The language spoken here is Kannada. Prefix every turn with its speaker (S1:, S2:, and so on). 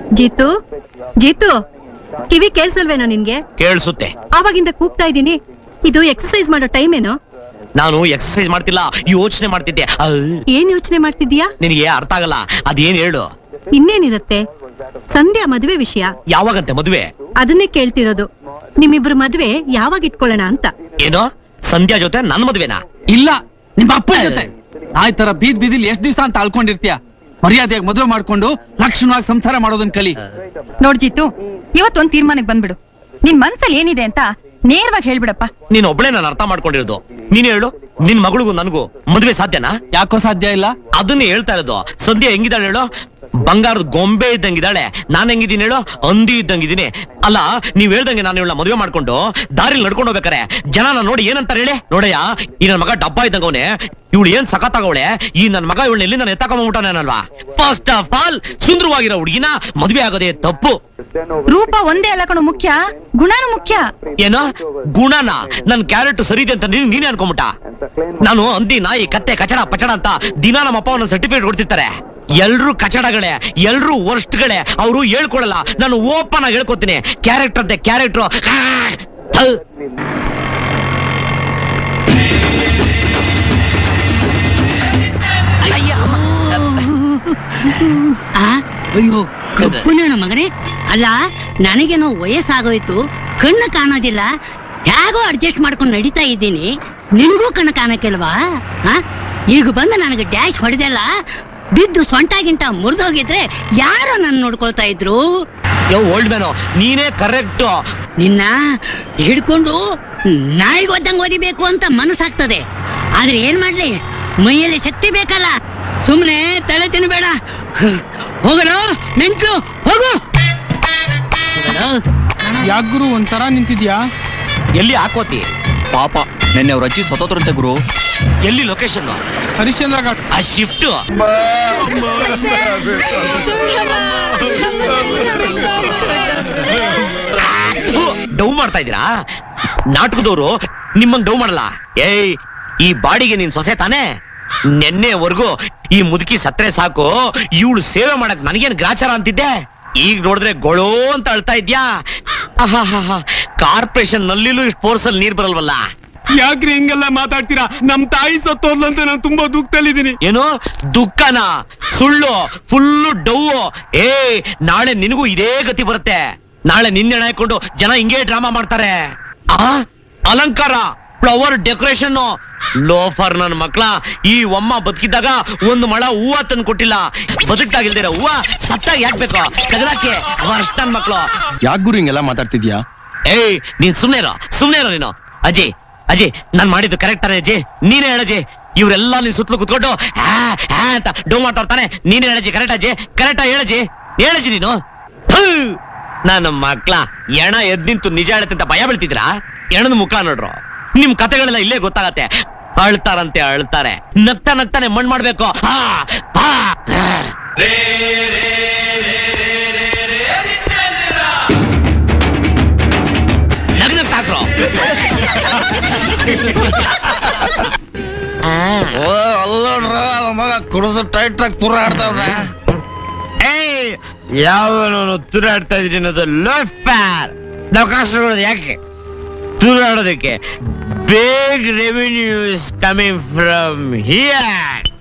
S1: ಜೀತು ಜೀತು ಕಿವಿ ಕೇಳ್ಸಲ್ವೇನೋ ನಿನ್ಗೆ
S2: ಕೇಳಿಸುತ್ತೆ
S1: ಆವಾಗಿಂದ ಕೂಗ್ತಾ ಇದ್ದೀನಿ ಇದು ಎಕ್ಸರ್ಸೈಸ್ ಮಾಡೋ ಟೈಮ್ ಏನೋ
S2: ನಾನು ಎಕ್ಸರ್ಸೈಸ್ ಮಾಡ್ತಿಲ್ಲ ಯೋಚನೆ ಮಾಡ್ತಿದ್ದೆ ಅಹ್,
S1: ಏನ್ ಯೋಚನೆ ಮಾಡ್ತಿದ್ಯಾ
S2: ನಿನಗೆ ಅರ್ಥ ಆಗಲ್ಲ ಅದೇನ್ ಹೇಳು
S1: ಇನ್ನೇನಿರತ್ತೆ ಸಂಧ್ಯಾ ಮದುವೆ ವಿಷಯ
S2: ಯಾವಾಗಂತೆ ಮದುವೆ
S1: ಅದನ್ನೇ ಕೇಳ್ತಿರೋದು ನಿಮ್ಮಿಬ್ರು ಮದ್ವೆ ಯಾವಾಗ ಇಟ್ಕೊಳ್ಳೋಣ ಅಂತ
S2: ಏನೋ ಸಂಧ್ಯಾ ಜೊತೆ ನನ್ ಮದ್ವೆನಾ
S3: ಇಲ್ಲ ನಿಮ್ಮ ಅಪ್ಪನ ಜೊತೆ ಆ ತರ ಬೀದ್ ಬೀದಿಲ್ ಎಷ್ಟ್ ದಿವಸ ಅಂತ ಅಳ್ಕೊಂಡಿರ್ತೀಯ ಮರ್ಯಾದೆಯಾಗಿ ಮದುವೆ ಮಾಡ್ಕೊಂಡು ಲಕ್ಷಣವಾಗಿ ಸಂಸಾರ ಮಾಡೋದನ್ ಕಲಿ
S4: ನೋಡ್ಜಿತ್ತು ಇವತ್ತೊಂದ್ ತೀರ್ಮಾನಕ್ಕೆ ಬಂದ್ಬಿಡು ನಿನ್ ಮನ್ಸಲ್ಲಿ ಏನಿದೆ ಅಂತ ನೇರವಾಗಿ ಹೇಳ್ಬಿಡಪ್ಪ
S2: ನೀನ್ ಒಬ್ಳೆ ನಾನು ಅರ್ಥ ಮಾಡ್ಕೊಂಡಿರೋದು ನೀನ್ ಹೇಳು ನಿನ್ ಮಗಳಿಗೂ ನನಗೂ ಮದುವೆ ಸಾಧ್ಯನಾ
S3: ಯಾಕೋ ಸಾಧ್ಯ ಇಲ್ಲ
S2: ಅದನ್ನೇ ಹೇಳ್ತಾ ಇರೋದು ಸಂಧ್ಯಾ ಹೆಂಗಿದ್ದಾಳೆ ಹೇಳು ಬಂಗಾರದ ಗೊಂಬೆ ಇದ್ದಂಗಿದ್ದಾಳೆ ನಾನ್ ಹೆಂಗಿದ್ದೀನಿ ಹೇಳು ಅಂದಿ ಇದ್ದಂಗಿದ್ದೀನಿ ಅಲ್ಲ ನೀವ್ ಹೇಳ್ದಂಗೆ ನಾನು ಇವಳ ಮದುವೆ ಮಾಡ್ಕೊಂಡು ದಾರಿಲಿ ನಡ್ಕೊಂಡು ಹೋಗ್ಬೇಕಾರೆ ಜನ ನಾನ್ ನೋಡಿ ಏನಂತಾರೆ ಹೇಳಿ ನೋಡಯ್ಯ ಈ ನನ್ ಮಗ ಡಬ್ಬ ಇದ್ದಂಗವನೆ ಇವಳು ಏನ್ ಸಖತ್ತಾಗವಳೆ ಈ ನನ್ ಮಗ ಇವಳನ್ನ ಎಲ್ಲಿಂದ ಎತ್ತಕೊಂಡ್ಬಿಟ್ಟಾನಲ್ವಾ ಫಸ್ಟ್ ಆಫ್ ಆಲ್ ಸುಂದರವಾಗಿರೋ ಹುಡುಗಿನ ಮದುವೆ ಆಗೋದೇ ತಪ್ಪು
S4: ರೂಪ ಒಂದೇ ಅಲ್ಲ ಕಣೋ ಮುಖ್ಯ ಗುಣನೂ ಮುಖ್ಯ
S2: ಏನೋ ಗುಣನ ನನ್ ಕ್ಯಾರೆಟ್ ಸರಿ ಇದೆ ಅಂತ ನೀನ್ ನೀನೇ ಅನ್ಕೊಂಬಿಟ್ಟ ನಾನು ಅಂದಿ ನಾಯಿ ಕತ್ತೆ ಕಚಡ ಪಚಡ ಅಂತ ದಿನ ನಮ್ಮ ಅಪ್ಪ ಒಂದೊಂದು ಸರ್ಟಿಫಿಕೇಟ್ ಕೊಡ್ತಿರ್ತಾರೆ ಎಲ್ರು ಕಚಡಗಳೇ ಎಲ್ರು ವರ್ಸ್ಟ್ಗಳೇ ಅವರು ಹೇಳ್ಕೊಳಲ್ಲ ನಾನು ಓಪನ್ ಆಗಿ ಹೇಳ್ಕೊತೀನಿ ಕ್ಯಾರೆಕ್ಟರ್ ಅಂತೆ ಕ್ಯಾರೆಕ್ಟರ್
S5: ಆ? ಅಯ್ಯೋ ಕಪ್ಪುನೇನ ಮಗನೇ ಅಲ್ಲ ನನಗೇನೋ ವಯಸ್ಸಾಗೋಯ್ತು ಕಣ್ಣು ಕಾಣೋದಿಲ್ಲ ಹೇಗೋ ಅಡ್ಜಸ್ಟ್ ಮಾಡ್ಕೊಂಡು ನಡೀತಾ ಇದ್ದೀನಿ ನಿನಗೂ ಕಣ್ಣು ಕಾಣಕ್ಕಿಲ್ವಾ ಆ? ಈಗ ಬಂದು ನನಗೆ ಡ್ಯಾಶ್ ಹೊಡೆದಲ್ಲ ಬಿದ್ದು ಸೊಂಟ ಗಿಂಟ ಮುರಿದೋಗಿದ್ರೆ ಯಾರೋ ನನ್ನ ನೋಡ್ಕೊಳ್ತಾ ಇದ್ರು
S2: ಯೋ ಓಲ್ಡ್ ಮ್ಯಾನು ನೀನೇ ಕರೆಕ್ಟ್
S5: ನಿನ್ನ ಹಿಡ್ಕೊಂಡು ನಾಯಿಗೆ ಒದ್ದಂಗೆ ಓದಿಬೇಕು ಅಂತ ಮನಸ್ಸಾಗ್ತದೆ ಆದ್ರೆ ಏನ್ ಮಾಡ್ಲಿ ಮೈಯಲ್ಲಿ ಶಕ್ತಿ ಬೇಕಲ್ಲ ಸುಮ್ಮನೆ ತಲೆ ತಿನ್ನಬೇಡ ಹೋಗಲು ಮೆಂಟ್ಲು ಹೋಗು ಹೋಗಲು.
S6: ಯಾಕ್ ಗುರು ಒಂಥರ ನಿಂತಿದ್ಯಾ
S2: ಎಲ್ಲಿ ಹಾಕೋತಿ
S7: ಪಾಪ ನಿನ್ನೆ ಅವ್ರ ಅಜ್ಜಿ ಸ್ವತಂತ್ರಂತೆ ಗುರು
S2: ಎಲ್ಲಿ ಲೊಕೇಶನ್
S6: ಹರಿಶ್ಚಂದ್ರ ಘಾಟ್
S2: ಆ ಶಿಫ್ಟ್ ಡೌ ಮಾಡ್ತಾ ಇದ್ದೀರಾ ನಾಟಕದವರು ನಿಮ್ಮಂಗ್ ಡೌ ಮಾಡಲ್ಲ ಏಯ್ ಈ ಬಾಡಿಗೆ ನೀನ್ ಸೊಸೆ ತಾನೇ ನೆನ್ನೆವರೆಗೂ ಈ ಮುದುಕಿ ಸತ್ರೆ ಸಾಕು ಇವಳು ಸೇವೆ ಮಾಡಕ್ ನನಗೇನ್ ಗ್ರಾಚಾರ ಅಂತಿದ್ದೆ ಈಗ ನೋಡಿದ್ರೆ ಗೊಳೋ ಅಂತ ಅಳ್ತಾ ಇದ್ಯಾ ಕಾರ್ಪೊರೇಷನ್ ನಲ್ಲಿಲೂ ಇಷ್ಟು ಫೋರ್ಸ್ ಅಲ್ಲಿ ನೀರ್ ಬರಲ್ವಲ್ಲ
S6: ಯಾಕ್ರಿ ಹಿಂಗೆಲ್ಲ ಮಾತಾಡ್ತೀರಾ ನಮ್ ತಾಯಿ ಸತ್ತೋದ್ಲಂತ ನಾನು ತುಂಬಾ ದುಃಖದಲ್ಲಿದ್ದೀನಿ
S2: ಏನು ದುಃಖನ ಸುಳ್ಳು ಫುಲ್ಲು ಡೌವು ಏ ನಾಳೆ ನಿನಗೂ ಇದೇ ಗತಿ ಬರುತ್ತೆ ನಾಳೆ ನಿನ್ನೆ ಹಾಕೊಂಡು ಜನ ಹಿಂಗೆ ಡ್ರಾಮಾ ಮಾಡ್ತಾರೆ ಆ ಅಲಂಕಾರ ಫ್ಲವರ್ ಡೆಕೋರೇಷನ್ ಲೋಫರ್ ನನ್ ಮಕ್ಳ ಈ ಒಮ್ಮ ಬದುಕಿದ್ದಾಗ ಒಂದು ಮಳ ಹೂವ ತಂದು ಕೊಟ್ಟಿಲ್ಲ ಬದುಕ್ತಾಗಿಲ್ದಿರ ಹೂವ ಸತ್ತಾಗ ಯಾಕ್ಬೇಕು ತೆಗದಾಕೆ ವರ್ಷ ನನ್ ಮಕ್ಳು
S7: ಯಾಕೆ ಗುರು ಹಿಂಗೆಲ್ಲ ಮಾತಾಡ್ತಿದ್ಯಾ
S2: ಏಯ್ ನೀನ್ ಸುಮ್ನೆ ಇರೋ ಸುಮ್ನೆ ಇರೋ ನೀನು ಅಜ್ಜಿ ಅಜ್ಜಿ ನಾನ್ ಮಾಡಿದ್ದು ಕರೆಕ್ಟ್ ತಾನೆ ಅಜ್ಜಿ ನೀನೇ ಹೇಳಜ್ಜಿ ಇವ್ರೆಲ್ಲ ನಿನ್ ಸುತ್ತಲೂ ಕುತ್ಕೊಂಡು ಹಾ ಹಾ ಅಂತ ಡೋ ಮಾಡ್ತಾರ್ತಾನೆ ನೀನೇ ಹೇಳಜ್ಜಿ ಕರೆಕ್ಟ್ ಅಜ್ಜಿ ಕರೆಕ್ಟ್ ಹೇಳಜ್ಜಿ ಹೇಳಜ್ಜಿ ನೀನು ಥು! ನನ್ನ ಮಕ್ಳ ಎಣ ಎದ್ ನಿಂತು ನಿಜ ಹೇಳತ್ತೆ ಅಂತ ಭಯ ಬೀಳ್ತಿದ್ರಾ ಎಣದ ಮುಖ ನೋಡ್ರು ನಿಮ್ ಕತೆಗಳೆಲ್ಲ ಇಲ್ಲೇ ಗೊತ್ತಾಗತ್ತೆ ಅಳ್ತಾರಂತೆ ಅಳ್ತಾರೆ ನಗ್ತಾ ನಗ್ತಾನೆ ಮಣ್ ಮಾಡ್ಬೇಕು ಹಾ ಹಾ ನಗ್ ನಗ್ತಾಕ್ರು
S7: ಮಗ ಕುಡಿದು ಟೈಟ್ ಆಗಿ ತುರ ಆಡ್ತಾವ್ರ
S2: ಏಯ್ ಯಾವನು ತೂರಾಡ್ತಾ ಇದ್ರಿ ಅನ್ನೋದು ಲೆಫ್ಟ್ ಪ್ಯಾರ್ ನಾವು ಕಾಸು ಯಾಕೆ ತೂರಾಡೋದಕ್ಕೆ ಬೇಗ್ revenue is coming from here